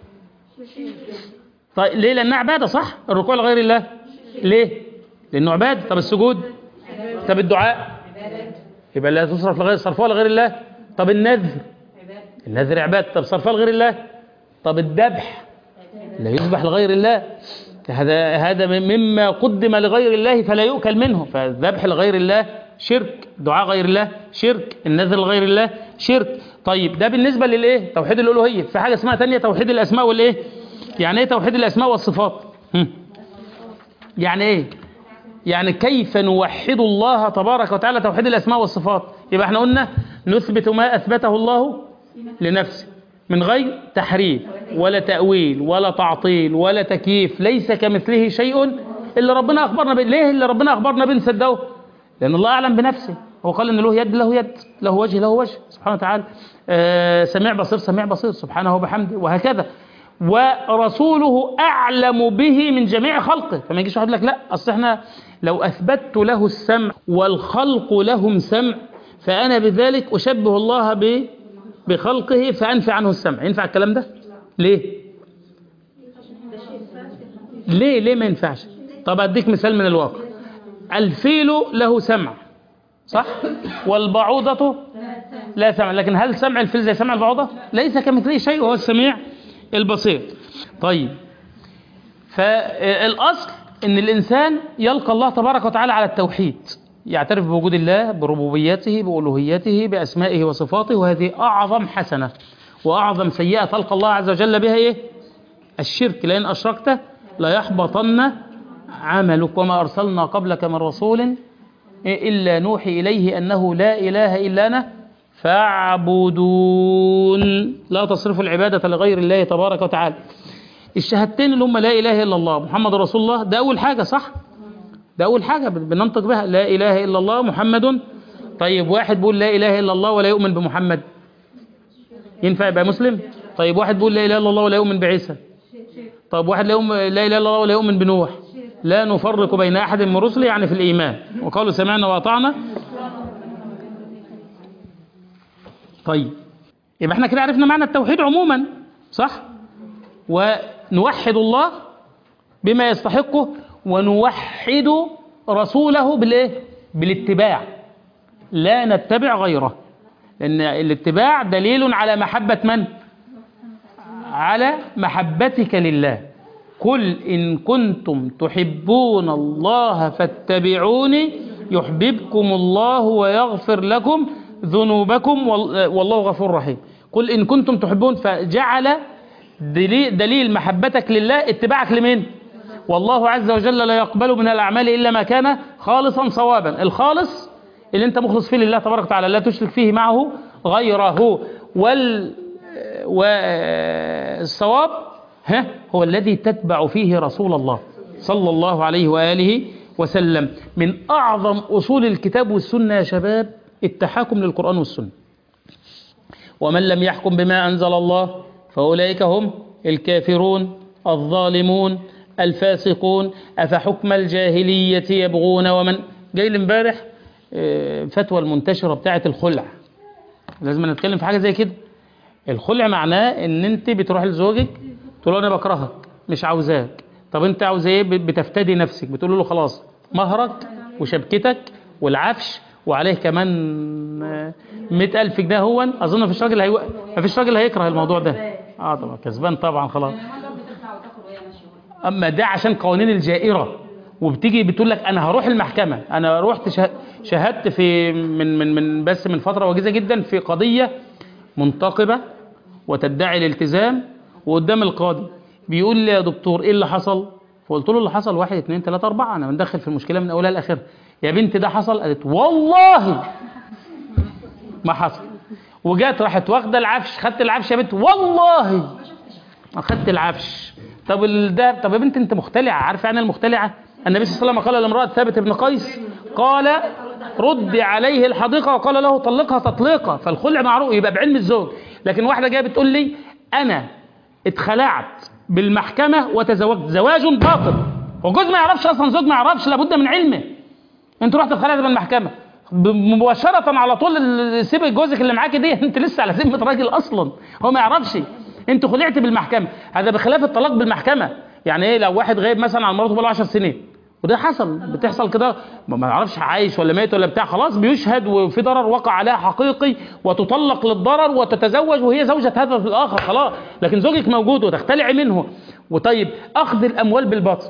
طيب ليه لانها عباده صح الركوع لغير الله ليه لانه عباده طب السجود طب الدعاء يبقى لا تصرف لغير صرفها لغير الله طب النذر النذر عباده طب صرفها لغير الله طب الذبح لا يذبح لغير الله هذا هذا مما قدم لغير الله فلا يؤكل منه فالذبح لغير الله شرك دعاء غير الله شرك النذر لغير الله شرك طيب ده بالنسبه للايه توحيد الالوهيه في حاجه اسمها تانية توحيد الاسماء والايه يعني ايه توحيد الاسماء والصفات هم. يعني ايه يعني كيف نوحد الله تبارك وتعالى توحيد الاسماء والصفات يبقى احنا قلنا نثبت ما اثبته الله لنفسه من غير تحريف ولا تأويل ولا تعطيل ولا تكييف ليس كمثله شيء اللي ربنا أخبرنا به ليه اللي ربنا أخبرنا به نصدقه لأن الله أعلم بنفسه هو قال إن له يد له يد له وجه له وجه سبحانه وتعالى آه سميع بصير سميع بصير سبحانه وبحمده وهكذا ورسوله أعلم به من جميع خلقه فما يجيش واحد يقول لك لا أصل احنا لو أثبتت له السمع والخلق لهم سمع فأنا بذلك أشبه الله ب بخلقه فأنفي عنه السمع ينفع الكلام ده ليه ليه ليه ما ينفعش طب أديك مثال من الواقع الفيل له سمع صح والبعوضة لا سمع لكن هل سمع الفيل زي سمع البعوضة ليس كمثله شيء وهو السميع البصير طيب فالأصل ان الإنسان يلقى الله تبارك وتعالى على التوحيد يعترف بوجود الله بربوبيته بألوهيته بأسمائه وصفاته وهذه أعظم حسنة وأعظم سيئة تلقى الله عز وجل بها إيه؟ الشرك لأن أشركت لا يحبطن عملك وما أرسلنا قبلك من رسول إلا نوحي إليه أنه لا إله إلا أنا فاعبدون لا تصرفوا العبادة لغير الله تبارك وتعالى الشهادتين اللي هم لا إله إلا الله محمد رسول الله ده أول حاجة صح؟ ده أول حاجة بننطق بها لا إله إلا الله محمد طيب واحد بيقول لا إله إلا الله ولا يؤمن بمحمد ينفع يبقى مسلم طيب واحد بيقول لا إله إلا الله ولا يؤمن بعيسى طيب واحد لا, يؤمن لا إله إلا الله ولا يؤمن بنوح لا نفرق بين أحد من رسله يعني في الإيمان وقالوا سمعنا وأطعنا طيب يبقى احنا كده عرفنا معنى التوحيد عموما صح ونوحد الله بما يستحقه ونوحد رسوله بالايه بالاتباع لا نتبع غيره لان الاتباع دليل على محبة من على محبتك لله قل إن كنتم تحبون الله فاتبعوني يحببكم الله ويغفر لكم ذنوبكم والله غفور رحيم قل إن كنتم تحبون فجعل دليل محبتك لله اتباعك لمين والله عز وجل لا يقبل من الأعمال إلا ما كان خالصا صوابا الخالص اللي انت مخلص فيه لله تبارك وتعالى لا تشرك فيه معه غيره وال والصواب ها هو الذي تتبع فيه رسول الله صلى الله عليه وآله وسلم من أعظم أصول الكتاب والسنة يا شباب التحاكم للقرآن والسنة ومن لم يحكم بما أنزل الله فأولئك هم الكافرون الظالمون الفاسقون أفحكم الجاهلية يبغون ومن جاي لي امبارح آه، فتوى المنتشرة بتاعة الخلع لازم نتكلم في حاجة زي كده الخلع معناه ان انت بتروح لزوجك تقول له انا بكرهك مش عاوزاك طب انت عاوز ايه بت- بتفتدي نفسك بتقول له خلاص مهرك وشبكتك والعفش وعليه كمان آه، مئة ألف جنيه هو أظن مفيش راجل هيو... مفيش راجل هيكره الموضوع ده اه طبعا كسبان طبعا خلاص اما ده عشان قوانين الجائره وبتيجي بتقول لك انا هروح المحكمه انا رحت شه- شهدت في من من من بس من فتره وجيزه جدا في قضيه منتقبه وتدعي الالتزام وقدام القاضي بيقول لي يا دكتور ايه اللي حصل فقلت له اللي حصل واحد اتنين تلاته اربعه انا مندخل في المشكله من اولها لاخرها يا بنت ده حصل قالت والله ما حصل وجات راحت واخده العفش خدت العفش يا بنت والله اخدت العفش طب الدهب طب يا بنت انت مختلعه عارفه يعني المختلعه النبي صلى الله عليه وسلم قال لامراه ثابت بن قيس قال رد عليه الحديقه وقال له طلقها تطليقا فالخلع معروف يبقى بعلم الزوج لكن واحده جايه بتقول لي انا اتخلعت بالمحكمه وتزوجت زواج باطل وجوز ما يعرفش اصلا زوج ما يعرفش لابد من علمه انت رحت اتخلعت بالمحكمه ب- مباشره على طول ال- سيب جوزك اللي معاكي دي انت لسه على ذمه راجل اصلا هو ما يعرفش انت خلعت بالمحكمه هذا بخلاف الطلاق بالمحكمه يعني ايه لو واحد غايب مثلا عن مراته بقاله 10 سنين وده حصل بتحصل كده ما ما يعرفش عايش ولا ميت ولا بتاع خلاص بيشهد وفي ضرر وقع عليها حقيقي وتطلق للضرر وتتزوج وهي زوجة هذا الآخر خلاص لكن زوجك موجود وتختلعي منه وطيب أخذ الأموال بالباطل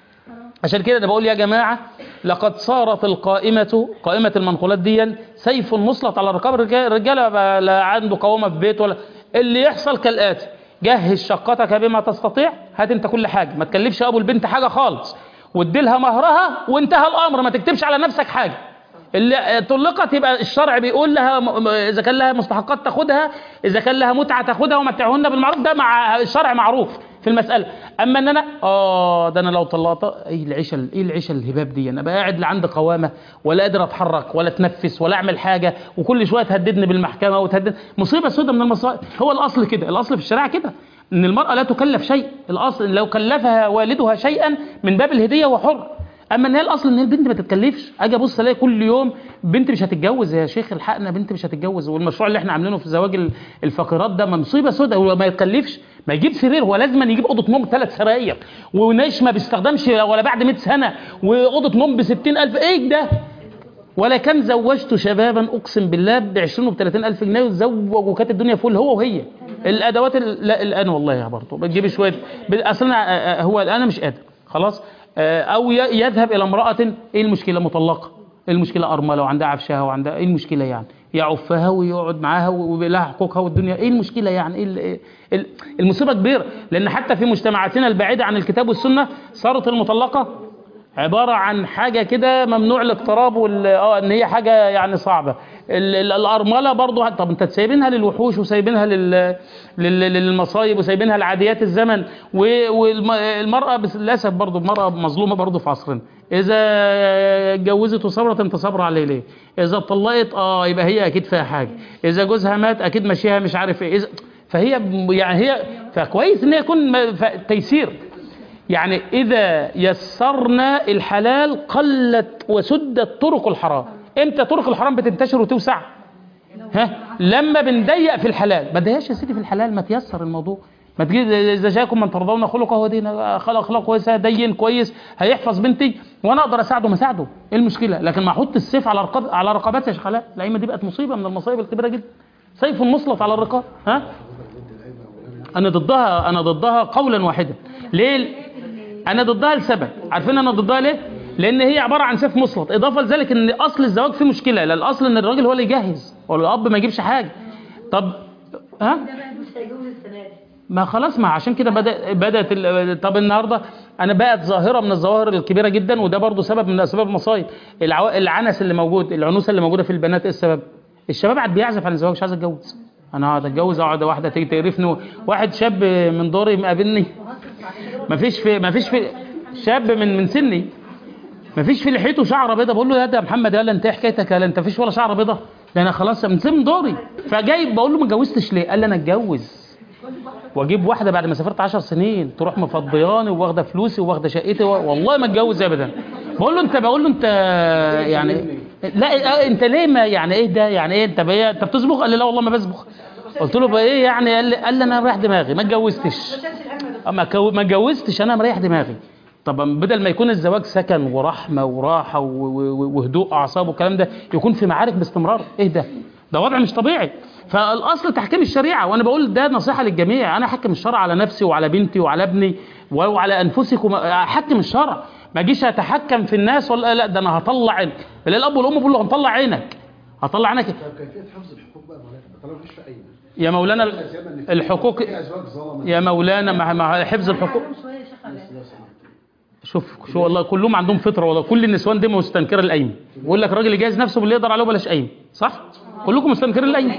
عشان كده انا بقول يا جماعه لقد صارت القائمه قائمه المنقولات دي سيف مسلط على رقاب الرجال الرجاله بقى لا عنده قوامه في بيت ولا اللي يحصل كالاتي جهز شقتك بما تستطيع هات انت كل حاجه ما تكلفش ابو البنت حاجه خالص وادي لها مهرها وانتهى الامر ما تكتبش على نفسك حاجه اللي طلقت يبقى الشرع بيقول لها م- م- اذا كان لها مستحقات تاخدها اذا كان لها متعه تاخدها ومتعهن بالمعروف ده مع الشرع معروف في المساله اما ان انا اه ده انا لو طلقت ايه العيشه ال- ايه العيشه الهباب دي انا بقى قاعد لا عندي قوامه ولا قادر اتحرك ولا اتنفس ولا اعمل حاجه وكل شويه تهددني بالمحكمه وتهدد مصيبه سودة من المصائب هو الاصل كده الاصل في الشريعه كده ان المراه لا تكلف شيء الاصل لو كلفها والدها شيئا من باب الهديه هو حر اما ان هي الاصل ان هي البنت ما تتكلفش اجي ابص الاقي كل يوم بنت مش هتتجوز يا شيخ الحقنا بنت مش هتتجوز والمشروع اللي احنا عاملينه في زواج ال- الفقيرات ده مصيبه سوداء هو ما يتكلفش ما يجيب سرير هو لازم يجيب اوضه نوم ثلاث سراير ونيش ما بيستخدمش ولا بعد 100 سنه واوضه نوم ب 60000 ايه ده ولا كم زوجت شبابا اقسم بالله ب 20 وب 30 الف جنيه وتزوج وكانت الدنيا فل هو وهي الادوات ال- لا الان والله يا برضه بتجيب شويه ب- اصلا آه، آه، هو الان مش قادر خلاص آه، او ي- يذهب الى امراه ايه المشكله مطلقه ايه المشكله ارمله وعندها عفشها وعندها ايه المشكله يعني يعفها ويقعد معاها ولها حقوقها والدنيا ايه المشكله يعني ايه ال- إيه ال- المصيبه كبيره لان حتى في مجتمعاتنا البعيده عن الكتاب والسنه صارت المطلقه عبارة عن حاجة كده ممنوع الاقتراب وال اه ان هي حاجة يعني صعبة ال- ال- الأرملة برضو طب انت سايبينها للوحوش وسايبينها لل... لل... للمصايب وسايبينها لعاديات الزمن والمرأة للأسف برضو المرأة مظلومة برضو في عصرنا إذا اتجوزت وصبرت انت صبر عليه ليه إذا اتطلقت اه يبقى هي أكيد فيها حاجة إذا جوزها مات أكيد ماشيها مش عارف ايه إذا فهي يعني هي فكويس ان هي يكون م- ف- تيسير يعني إذا يسرنا الحلال قلت وسدت طرق الحرام امتى طرق الحرام بتنتشر وتوسع ها لما بنضيق في الحلال ما تضيقش يا سيدي في الحلال ما تيسر الموضوع ما تجي اذا جاكم من ترضون خلقه ودينه خلق اخلاق كويسه دين كويس هيحفظ بنتي وانا اقدر اساعده ما اساعده ايه المشكله لكن ما احط السيف على رقاب على رقبات يا شيخ علاء الائمه دي بقت مصيبه من المصايب الكبيره جدا سيف مسلط على الرقاب ها انا ضدها انا ضدها قولا واحدا ليه انا ضدها لسبب عارفين انا ضدها ليه لان هي عباره عن سيف مسلط اضافه لذلك ان اصل الزواج فيه مشكله لا الاصل ان الراجل هو اللي يجهز والاب ما يجيبش حاجه طب ها ما خلاص ما عشان كده بدا بدات ال- طب النهارده انا بقت ظاهره من الظواهر الكبيره جدا وده برضو سبب من اسباب المصايب العو... العنس اللي موجود العنوسه اللي موجوده في البنات ايه السبب الشباب قاعد بيعزف عن الزواج مش عايز اتجوز انا اقعد اتجوز اقعد واحده تيجي تقرفني واحد شاب من دوري مقابلني ما فيش في ما فيش في شاب من من سني مفيش في لحيته شعره بيضه بقول له يا ده يا محمد يلا انت ايه حكايتك يلا انت مفيش ولا شعره بيضه ده انا خلاص من سن دوري فجاي بقول له ما اتجوزتش ليه قال لي انا اتجوز واجيب واحده بعد ما سافرت 10 سنين تروح مفضياني وواخده فلوسي وواخده شقتي و... والله ما اتجوز ابدا بقول له انت بقول له انت يعني لا انت ليه ما يعني ايه ده يعني ايه انت بقى انت بتصبغ قال لي لا والله ما بصبغ قلت له بقى ايه يعني قال لي, قال لي انا مريح دماغي ما اتجوزتش ما كو- ما اتجوزتش انا مريح دماغي طب بدل ما يكون الزواج سكن ورحمه وراحه و- و- وهدوء اعصاب والكلام ده يكون في معارك باستمرار ايه ده ده وضع مش طبيعي فالاصل تحكيم الشريعه وانا بقول ده نصيحه للجميع انا احكم الشرع على نفسي وعلى بنتي وعلى ابني وعلى انفسكم احكم الشرع ما اجيش اتحكم في الناس ولا لا ده انا هطلع عينك الاب والام بيقول له هنطلع عينك هطلع عينك طب كيفيه حفظ الحقوق بقى مولانا طالما مفيش في اي يا مولانا الحقوق في ازواج ظلمت يا مولانا مع, مع حفظ الحقوق شويه يا شيخ علاء. شوف شو والله كلهم عندهم فطره والله كل النسوان دي مستنكره القايمه بيقول لك راجل يجهز نفسه باللي يقدر عليه بلاش قايمه صح كلكم مستنكرين القايمه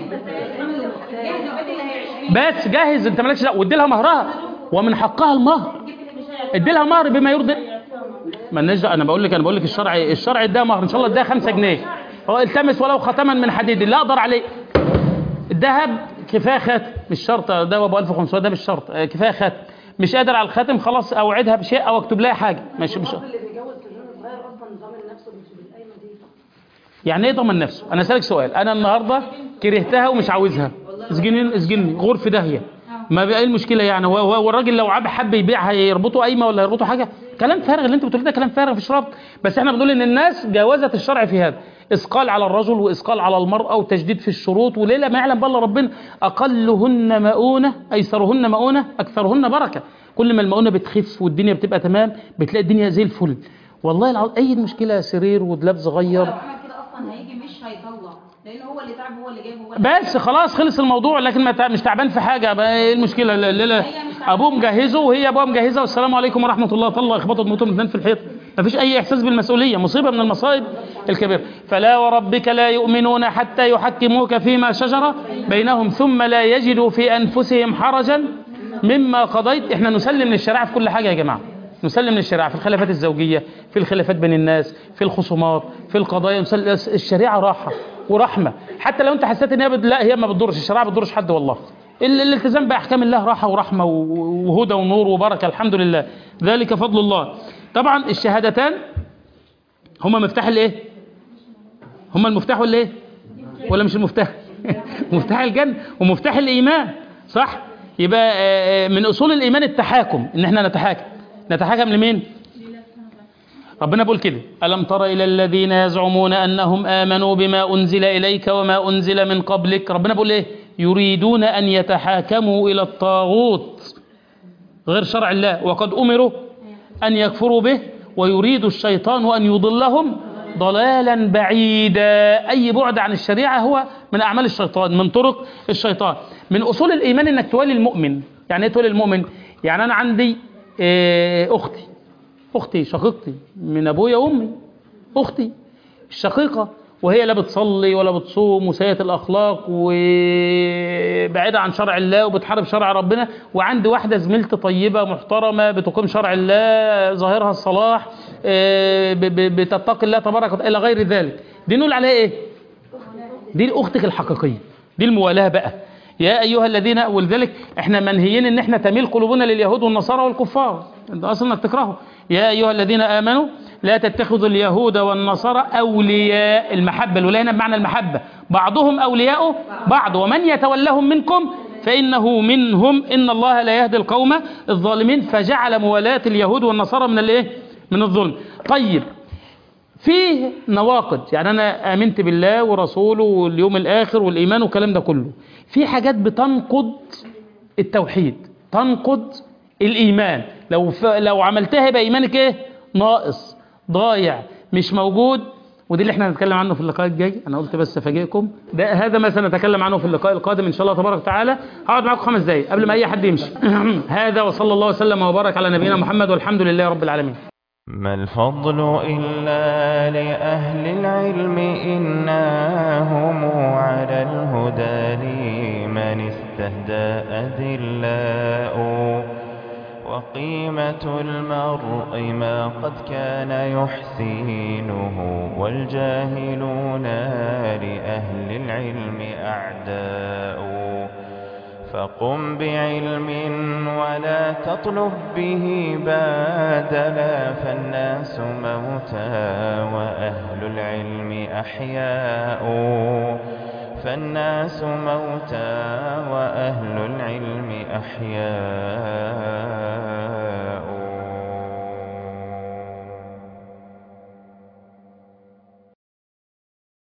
بس جهز انت مالكش دعوه وادي لها مهرها ومن حقها المهر ادي لها مهر بما يرضي مالناش دعوه انا بقول لك انا بقول لك الشرع الشرع اداها مهر ان شاء الله اداها 5 جنيه هو التمس ولو ختما من حديد لا اقدر عليه الذهب كفايه خاتم مش شرط ده ابو 1500 ده مش شرط آه، كفايه خاتم مش قادر على الخاتم خلاص اوعدها بشيء او اكتب لها حاجه مش مش اللي بيجوز سنين صغير اصلا ضامن نفسه مش بالقايمه دي يعني ايه ضمن نفسه انا اسالك سؤال انا النهارده كرهتها ومش عاوزها اسجني اسجني غور في داهيه ما بقى ايه المشكله يعني هو هو والراجل لو عاب حب يبيع هيربطوا قايمه ولا هيربطوا حاجه كلام فارغ اللي انت بتقوله ده كلام فارغ مفيش ربط بس احنا بنقول ان الناس جاوزت الشرع في هذا اثقال على الرجل واثقال على المراه وتجديد في الشروط وليله ما يعلم بالله ربنا اقلهن مؤونه ايسرهن مؤونه اكثرهن بركه كل ما المؤونه بتخف والدنيا بتبقى تمام بتلاقي الدنيا زي الفل والله العظيم اي مشكله سرير ودولاب صغير لو عمل كده اصلا هيجي مش هيطلع لان هو اللي تعب هو اللي جاب هو اللي بس خلاص خلص الموضوع لكن ما تع- مش تعبان في حاجه بقى ايه المشكله لا لا لا ابوه مجهزه وهي ابوها مجهزه والسلام عليكم ورحمه الله طلع اخبطوا دموعهم الاثنين في الحيط ما فيش اي احساس بالمسؤوليه مصيبه من المصائب الكبيره فلا وربك لا يؤمنون حتى يحكموك فيما شجر بينهم ثم لا يجدوا في انفسهم حرجا مما قضيت احنا نسلم للشريعه في كل حاجه يا جماعه نسلم للشريعه في الخلافات الزوجيه في الخلافات بين الناس في الخصومات في القضايا نسل- الشريعه راحه ورحمه حتى لو انت حسيت ان هي بد... لا هي ما بتضرش الشريعه ما بتضرش حد والله ال- الالتزام باحكام الله راحه ورحمه و- وهدى ونور وبركه الحمد لله ذلك فضل الله طبعا الشهادتان هما مفتاح الايه هما المفتاح ولا ايه ولا مش المفتاح مفتاح الجنه ومفتاح الايمان صح يبقى آه، آه، من اصول الايمان التحاكم ان احنا نتحاكم نتحاكم لمين ربنا بيقول كده ألم تر إلى الذين يزعمون أنهم آمنوا بما أنزل إليك وما أنزل من قبلك ربنا بيقول إيه يريدون أن يتحاكموا إلى الطاغوت غير شرع الله وقد أمروا أن يكفروا به ويريد الشيطان أن يضلهم ضلالا بعيدا أي بعد عن الشريعة هو من أعمال الشيطان من طرق الشيطان من أصول الإيمان أنك توالي المؤمن يعني إيه توالي المؤمن يعني أنا عندي آه، أختي أختي شقيقتي من أبويا وأمي أختي الشقيقة وهي لا بتصلي ولا بتصوم وسيئة الأخلاق وبعيدة عن شرع الله وبتحارب شرع ربنا وعندي واحدة زميلتي طيبة محترمة بتقيم شرع الله ظاهرها الصلاح آه، ب- ب- بتتقي الله تبارك وتعالى إلى غير ذلك دي نقول عليها إيه؟ دي أختك الحقيقية دي الموالاة بقى يا أيها الذين ولذلك احنا منهيين ان احنا تميل قلوبنا لليهود والنصارى والكفار ده اصلا انك تكرهه يا أيها الذين آمنوا لا تتخذوا اليهود والنصارى أولياء المحبة الولاية هنا بمعنى المحبة بعضهم أولياء بعض ومن يتولهم منكم فإنه منهم إن الله لا يهدي القوم الظالمين فجعل موالاة اليهود والنصارى من الايه من الظلم طيب فيه نواقض يعني انا امنت بالله ورسوله واليوم الاخر والايمان والكلام ده كله في حاجات بتنقض التوحيد تنقض الايمان لو ف... لو عملتها يبقى ايمانك ايه ناقص ضايع مش موجود ودي اللي احنا هنتكلم عنه في اللقاء الجاي انا قلت بس افاجئكم ده هذا ما سنتكلم عنه في اللقاء القادم ان شاء الله تبارك وتعالى هقعد معاكم خمس دقايق قبل ما اي حد يمشي هذا وصلى الله وسلم وبارك على نبينا محمد والحمد لله رب العالمين ما الفضل إلا لأهل العلم إنا هم على الهدى لمن استهدى أدلاء وقيمة المرء ما قد كان يحسينه والجاهلون لأهل العلم أعداء فقم بعلم ولا تطلب به بادلا فالناس موتى وأهل العلم أحياء فالناس موتى وأهل العلم أحياء